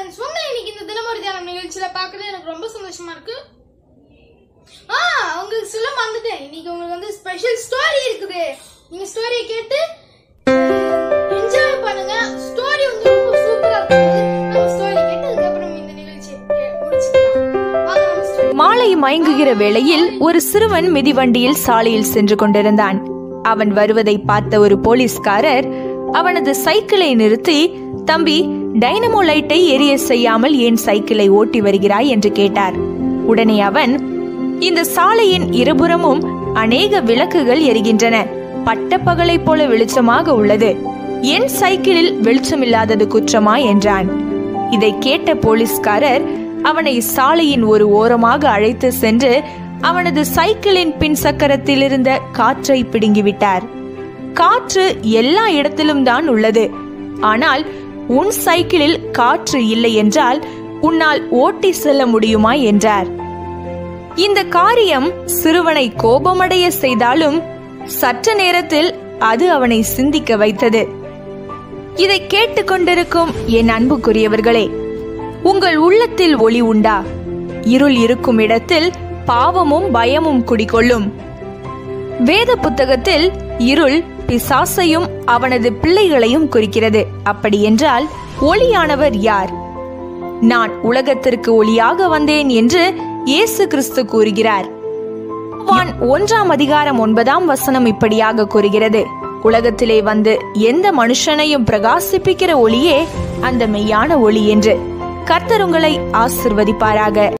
friends உங்களை இன்னைக்கு இந்த தினமொரு தியானம் நிகழ்ச்சியில பார்க்கறது எனக்கு ரொம்ப சந்தோஷமா இருக்கு ஆ உங்களுக்கு சொல்ல மறந்துட்டேன் இன்னைக்கு உங்களுக்கு வந்து ஸ்பெஷல் ஸ்டோரி இருக்குது நீங்க ஸ்டோரியை கேட்டு என்ஜாய் பண்ணுங்க ஸ்டோரி வந்து ரொம்ப சூப்பரா இருக்கும் நம்ம ஸ்டோரி கேட்டு அதுக்கப்புறம் இந்த நிகழ்ச்சியை கே- முடிச்சுக்கலாம் வாங்க நம்ம story மாலை மயங்குகிற வேளையில் ஒரு சிறுவன் மிதிவண்டியில் சாலையில் சென்று கொண்டிருந்தான் அவன் வருவதை பார்த்த ஒரு போலீஸ்காரர் அவனது சைக்கிளை நிறுத்தி தம்பி டைனமோ லைட்டை எரிய செய்யாமல் ஏன் சைக்கிளை ஓட்டி வருகிறாய் என்று கேட்டார் உடனே அவன் இந்த சாலையின் இருபுறமும் அநேக விளக்குகள் எரிகின்றன பட்டப்பகலைப் போல வெளிச்சமாக உள்ளது என் சைக்கிளில் வெளிச்சமில்லாதது குற்றமா என்றான் இதை கேட்ட போலீஸ்காரர் அவனை சாலையின் ஒரு ஓரமாக அழைத்து சென்று அவனது சைக்கிளின் பின் சக்கரத்தில் இருந்த காற்றை பிடுங்கிவிட்டார் காற்று எல்லா இடத்திலும் தான் உள்ளது ஆனால் உன் சைக்கிளில் காற்று இல்லை என்றால் உன்னால் ஓட்டி செல்ல முடியுமா என்றார் இந்த காரியம் சிறுவனை கோபமடைய செய்தாலும் சற்று நேரத்தில் அது அவனை சிந்திக்க வைத்தது இதை கேட்டுக்கொண்டிருக்கும் என் அன்புக்குரியவர்களே உங்கள் உள்ளத்தில் ஒளி உண்டா இருள் இருக்கும் இடத்தில் பாவமும் பயமும் குடிகொள்ளும் வேத புத்தகத்தில் இருள் பிசாசையும் அவனது பிள்ளைகளையும் குறிக்கிறது அப்படி என்றால் ஒளியானவர் யார் நான் உலகத்திற்கு ஒளியாக வந்தேன் என்று இயேசு கிறிஸ்து கூறுகிறார் யோவான் ஒன்றாம் அதிகாரம் ஒன்பதாம் வசனம் இப்படியாக கூறுகிறது உலகத்திலே வந்து எந்த மனுஷனையும் பிரகாசிப்பிக்கிற ஒளியே அந்த மெய்யான ஒளி என்று கர்த்தர் உங்களை ஆசிர்வதிப்பாராக